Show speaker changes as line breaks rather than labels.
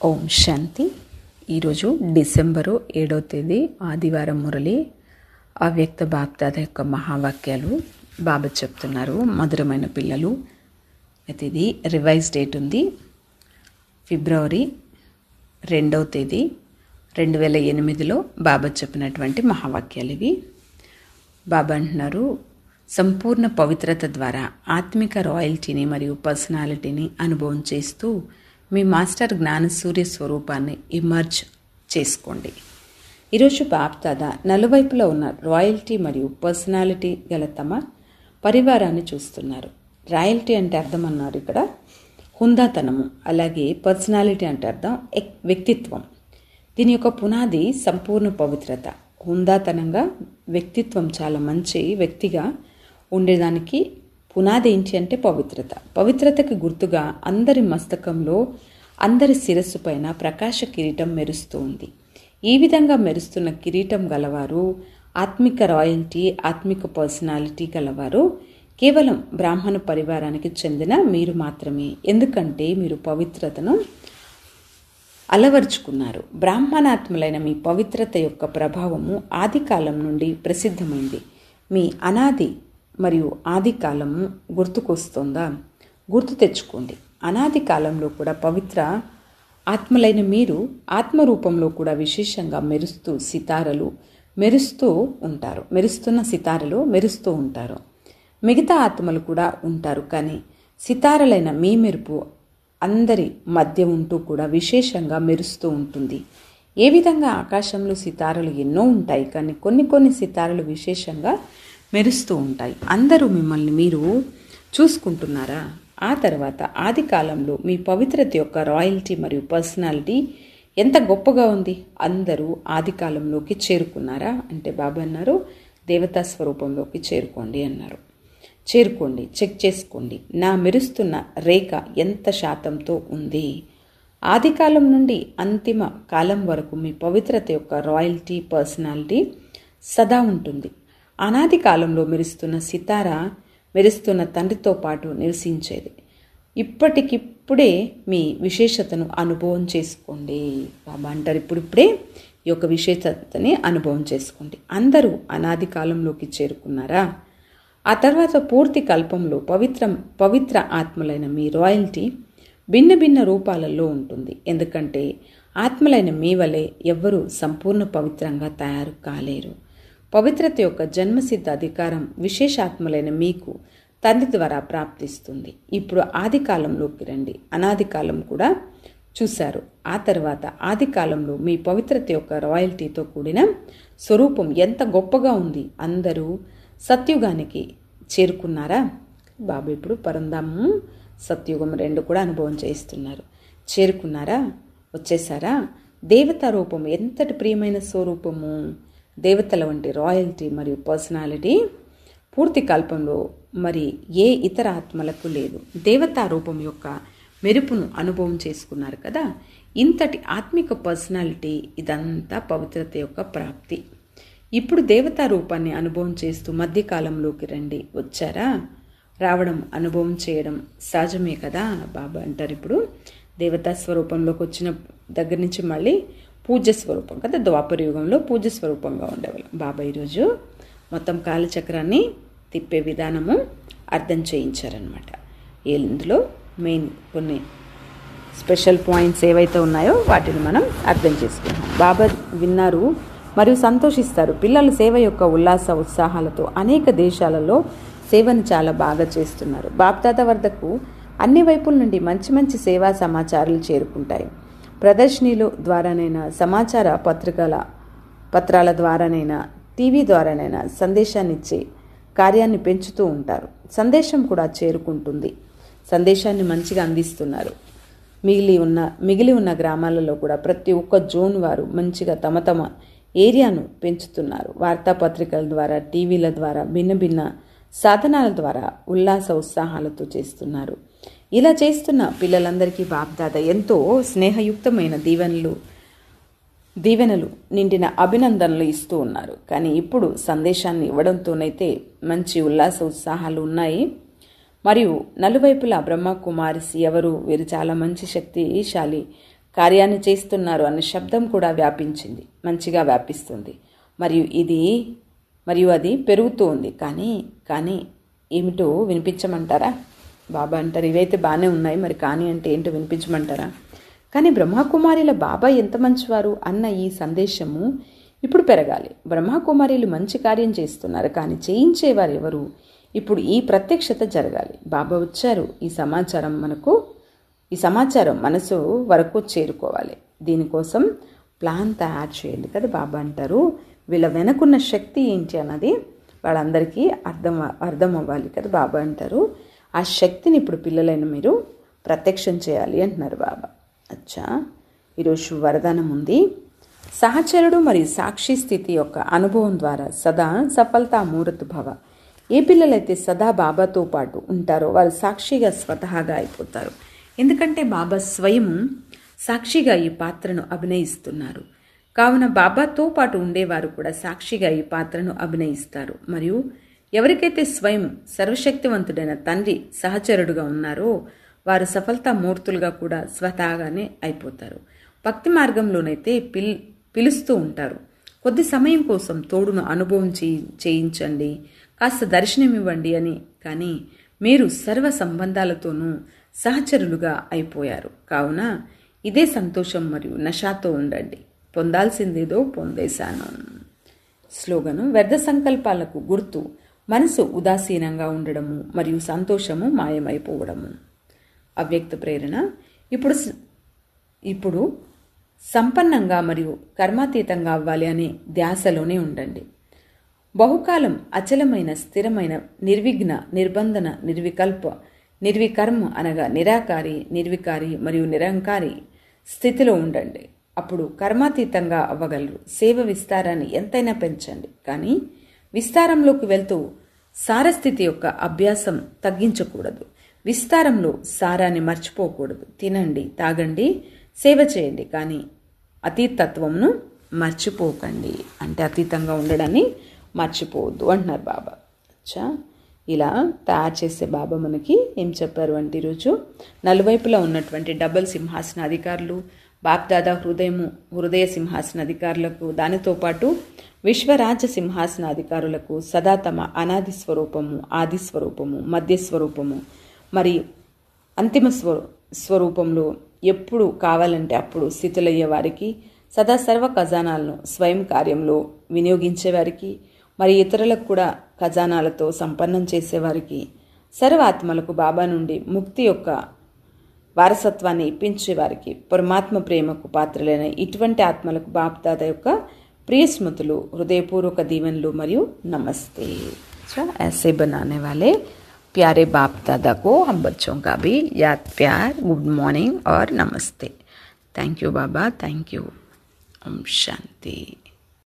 ఓం శాంతి ఈరోజు డిసెంబరు ఏడవ తేదీ ఆదివారం మురళి అవ్యక్త బాప్దాద యొక్క మహావాక్యాలు బాబా చెప్తున్నారు మధురమైన పిల్లలు అయితే ఇది రివైజ్ డేట్ ఉంది ఫిబ్రవరి రెండవ తేదీ రెండు వేల ఎనిమిదిలో బాబా చెప్పినటువంటి మహావాక్యాలు ఇవి బాబా అంటున్నారు సంపూర్ణ పవిత్రత ద్వారా ఆత్మిక రాయల్టీని మరియు పర్సనాలిటీని అనుభవం చేస్తూ మీ మాస్టర్ జ్ఞాన సూర్య స్వరూపాన్ని ఇమర్జ్ చేసుకోండి ఈరోజు బాప్దాద నలువైపులో ఉన్న రాయల్టీ మరియు పర్సనాలిటీ గల తమ పరివారాన్ని చూస్తున్నారు రాయల్టీ అంటే అర్థం అన్నారు ఇక్కడ హుందాతనము అలాగే పర్సనాలిటీ అంటే అర్థం ఎక్- వ్యక్తిత్వం దీని యొక్క పునాది సంపూర్ణ పవిత్రత హుందాతనంగా వ్యక్తిత్వం చాలా మంచి వ్యక్తిగా ఉండేదానికి పునాది ఏంటి అంటే పవిత్రత పవిత్రతకి గుర్తుగా అందరి మస్తకంలో అందరి శిరస్సు పైన ప్రకాశ కిరీటం మెరుస్తూ ఉంది ఈ విధంగా మెరుస్తున్న కిరీటం గలవారు ఆత్మిక రాయల్టీ ఆత్మిక పర్సనాలిటీ గలవారు కేవలం బ్రాహ్మణ పరివారానికి చెందిన మీరు మాత్రమే ఎందుకంటే మీరు పవిత్రతను అలవర్చుకున్నారు బ్రాహ్మణాత్ములైన మీ పవిత్రత యొక్క ప్రభావము ఆది కాలం నుండి ప్రసిద్ధమైంది మీ అనాది మరియు ఆది కాలము గుర్తుకొస్తుందా గుర్తు తెచ్చుకోండి అనాది కాలంలో కూడా పవిత్ర ఆత్మలైన మీరు ఆత్మరూపంలో కూడా విశేషంగా మెరుస్తూ సితారలు మెరుస్తూ ఉంటారు మెరుస్తున్న సితారలు మెరుస్తూ ఉంటారు మిగతా ఆత్మలు కూడా ఉంటారు కానీ సితారలైన మీ మెరుపు అందరి మధ్య ఉంటూ కూడా విశేషంగా మెరుస్తూ ఉంటుంది ఏ విధంగా ఆకాశంలో సితారలు ఎన్నో ఉంటాయి కానీ కొన్ని కొన్ని సితారలు విశేషంగా మెరుస్తూ ఉంటాయి అందరూ మిమ్మల్ని మీరు చూసుకుంటున్నారా ఆ తర్వాత ఆది కాలంలో మీ పవిత్రత యొక్క రాయల్టీ మరియు పర్సనాలిటీ ఎంత గొప్పగా ఉంది అందరూ ఆది కాలంలోకి చేరుకున్నారా అంటే బాబా అన్నారు దేవతా స్వరూపంలోకి చేరుకోండి అన్నారు చేరుకోండి చెక్ చేసుకోండి నా మెరుస్తున్న రేఖ ఎంత శాతంతో ఉంది ఆది కాలం నుండి అంతిమ కాలం వరకు మీ పవిత్రత యొక్క రాయల్టీ పర్సనాలిటీ సదా ఉంటుంది అనాది కాలంలో మెరుస్తున్న సితార మెరుస్తున్న తండ్రితో పాటు నివసించేది ఇప్పటికిప్పుడే మీ విశేషతను అనుభవం చేసుకోండి బాబా అంటారు ఇప్పుడిప్పుడే ఈ యొక్క విశేషతని అనుభవం చేసుకోండి అందరూ అనాది కాలంలోకి చేరుకున్నారా ఆ తర్వాత పూర్తి కల్పంలో పవిత్ర పవిత్ర ఆత్మలైన మీ రాయల్టీ భిన్న భిన్న రూపాలలో ఉంటుంది ఎందుకంటే ఆత్మలైన మీ వలె ఎవ్వరూ సంపూర్ణ పవిత్రంగా తయారు కాలేరు పవిత్రత యొక్క జన్మసిద్ధ అధికారం విశేషాత్మలైన మీకు తండ్రి ద్వారా ప్రాప్తిస్తుంది ఇప్పుడు ఆది కాలంలోకి రండి అనాది కాలం కూడా చూశారు ఆ తర్వాత ఆది కాలంలో మీ పవిత్రత యొక్క రాయల్టీతో కూడిన స్వరూపం ఎంత గొప్పగా ఉంది అందరూ సత్యుగానికి చేరుకున్నారా బాబు ఇప్పుడు పరంధాము సత్యుగం రెండు కూడా అనుభవం చేయిస్తున్నారు చేరుకున్నారా వచ్చేసారా దేవతా రూపం ఎంతటి ప్రియమైన స్వరూపము దేవతల వంటి రాయల్టీ మరియు పర్సనాలిటీ పూర్తి కల్పంలో మరి ఏ ఇతర ఆత్మలకు లేదు దేవతా రూపం యొక్క మెరుపును అనుభవం చేసుకున్నారు కదా ఇంతటి ఆత్మిక పర్సనాలిటీ ఇదంతా పవిత్రత యొక్క ప్రాప్తి ఇప్పుడు దేవతా రూపాన్ని అనుభవం చేస్తూ మధ్యకాలంలోకి రండి వచ్చారా రావడం అనుభవం చేయడం సహజమే కదా బాబా అంటారు ఇప్పుడు దేవతా స్వరూపంలోకి వచ్చిన దగ్గర నుంచి మళ్ళీ పూజ్య స్వరూపం కదా ద్వాపర యుగంలో పూజ్య స్వరూపంగా ఉండేవాళ్ళం బాబా ఈరోజు మొత్తం కాలచక్రాన్ని తిప్పే విధానము అర్థం చేయించారనమాట ఇందులో మెయిన్ కొన్ని స్పెషల్ పాయింట్స్ ఏవైతే ఉన్నాయో వాటిని మనం అర్థం చేసుకుంటాం బాబా విన్నారు మరియు సంతోషిస్తారు పిల్లల సేవ యొక్క ఉల్లాస ఉత్సాహాలతో అనేక దేశాలలో సేవను చాలా బాగా చేస్తున్నారు బాప్దాద వద్దకు అన్ని వైపుల నుండి మంచి మంచి సేవా సమాచారాలు చేరుకుంటాయి ప్రదర్శనలు ద్వారానైనా సమాచార పత్రికల పత్రాల ద్వారానైనా టీవీ ద్వారానైనా సందేశాన్ని ఇచ్చే కార్యాన్ని పెంచుతూ ఉంటారు సందేశం కూడా చేరుకుంటుంది సందేశాన్ని మంచిగా అందిస్తున్నారు మిగిలి ఉన్న మిగిలి ఉన్న గ్రామాలలో కూడా ప్రతి ఒక్క జోన్ వారు మంచిగా తమ తమ ఏరియాను పెంచుతున్నారు వార్తాపత్రికల ద్వారా టీవీల ద్వారా భిన్న భిన్న సాధనాల ద్వారా ఉల్లాస ఉత్సాహాలతో చేస్తున్నారు ఇలా చేస్తున్న పిల్లలందరికీ బాప్దాద ఎంతో స్నేహయుక్తమైన దీవెనలు దీవెనలు నిండిన అభినందనలు ఇస్తూ ఉన్నారు కానీ ఇప్పుడు సందేశాన్ని ఇవ్వడంతోనైతే మంచి ఉల్లాస ఉత్సాహాలు ఉన్నాయి మరియు నలువైపులా బ్రహ్మ కుమారిసి ఎవరు వీరు చాలా మంచి శక్తిశాలి కార్యాన్ని చేస్తున్నారు అన్న శబ్దం కూడా వ్యాపించింది మంచిగా వ్యాపిస్తుంది మరియు ఇది మరియు అది పెరుగుతూ ఉంది కానీ కానీ ఏమిటో వినిపించమంటారా బాబా అంటారు ఇవైతే బాగానే ఉన్నాయి మరి కానీ అంటే ఏంటో వినిపించమంటారా కానీ బ్రహ్మకుమారిల బాబా ఎంత మంచివారు అన్న ఈ సందేశము ఇప్పుడు పెరగాలి బ్రహ్మకుమారిలు మంచి కార్యం చేస్తున్నారు కానీ చేయించేవారు ఎవరు ఇప్పుడు ఈ ప్రత్యక్షత జరగాలి బాబా వచ్చారు ఈ సమాచారం మనకు ఈ సమాచారం మనసు వరకు చేరుకోవాలి దీనికోసం ప్లాన్ తయారు చేయండి కదా బాబా అంటారు వీళ్ళ వెనకున్న శక్తి ఏంటి అన్నది వాళ్ళందరికీ అర్థం అర్థం అవ్వాలి కదా బాబా అంటారు ఆ శక్తిని ఇప్పుడు పిల్లలైన మీరు ప్రత్యక్షం చేయాలి అంటున్నారు బాబా అచ్చా ఈరోజు వరదానం ఉంది సహచరుడు మరియు సాక్షి స్థితి యొక్క అనుభవం ద్వారా సదా సఫలతా మూరతు భవ ఏ పిల్లలైతే సదా బాబాతో పాటు ఉంటారో వారు సాక్షిగా స్వతహాగా అయిపోతారు ఎందుకంటే బాబా స్వయం సాక్షిగా ఈ పాత్రను అభినయిస్తున్నారు కావున బాబాతో పాటు ఉండేవారు కూడా సాక్షిగా ఈ పాత్రను అభినయిస్తారు మరియు ఎవరికైతే స్వయం సర్వశక్తివంతుడైన తండ్రి సహచరుడుగా ఉన్నారో వారు సఫలతా మూర్తులుగా కూడా స్వతహాగానే అయిపోతారు భక్తి మార్గంలోనైతే పిల్ పిలుస్తూ ఉంటారు కొద్ది సమయం కోసం తోడును అనుభవం చేయించండి కాస్త దర్శనం ఇవ్వండి అని కానీ మీరు సర్వ సంబంధాలతోనూ సహచరులుగా అయిపోయారు కావున ఇదే సంతోషం మరియు నషాతో ఉండండి పొందాల్సిందేదో పొందేశాను స్లోగను వ్యర్థ సంకల్పాలకు గుర్తు మనసు ఉదాసీనంగా ఉండడము మరియు సంతోషము మాయమైపోవడము అవ్యక్త ప్రేరణ ఇప్పుడు ఇప్పుడు సంపన్నంగా మరియు కర్మాతీతంగా అవ్వాలి అనే ధ్యాసలోనే ఉండండి బహుకాలం అచలమైన స్థిరమైన నిర్విఘ్న నిర్బంధన నిర్వికల్ప నిర్వికర్మ అనగా నిరాకారి నిర్వికారి మరియు నిరంకారి స్థితిలో ఉండండి అప్పుడు కర్మాతీతంగా అవ్వగలరు సేవ విస్తారాన్ని ఎంతైనా పెంచండి కానీ విస్తారంలోకి వెళ్తూ సారస్థితి యొక్క అభ్యాసం తగ్గించకూడదు విస్తారంలో సారాన్ని మర్చిపోకూడదు తినండి తాగండి సేవ చేయండి కానీ అతీతత్వంను మర్చిపోకండి అంటే అతీతంగా ఉండడాన్ని మర్చిపోవద్దు అంటున్నారు బాబా అచ్చా ఇలా తయారు చేసే బాబా మనకి ఏం చెప్పారు అంటే ఈరోజు నలువైపులా ఉన్నటువంటి డబల్ సింహాసన అధికారులు బాప్దాదా హృదయము హృదయ సింహాసన అధికారులకు దానితో పాటు విశ్వరాజ్య సింహాసన అధికారులకు సదా తమ అనాది స్వరూపము ఆది స్వరూపము మధ్య స్వరూపము మరి అంతిమ స్వ స్వరూపంలో ఎప్పుడు కావాలంటే అప్పుడు స్థితులయ్యే వారికి సదా సర్వ ఖజానాలను స్వయం కార్యంలో వినియోగించేవారికి మరి ఇతరులకు కూడా ఖజానాలతో సంపన్నం చేసేవారికి సర్వాత్మలకు బాబా నుండి ముక్తి యొక్క వారసత్వాన్ని ఇప్పించే వారికి పరమాత్మ ప్రేమకు పాత్రలైన ఇటువంటి ఆత్మలకు బాప్దాద యొక్క प्रिय स्मृతులు హృదయపూర్వక దీవెనలు మరియు नमस्ते अच्छा ऐसे बनाने वाले प्यारे बाप दादा को हम बच्चों का भी याद प्यार गुड मॉर्निंग और नमस्ते थैंक यू बाबा थैंक यू ओम शांति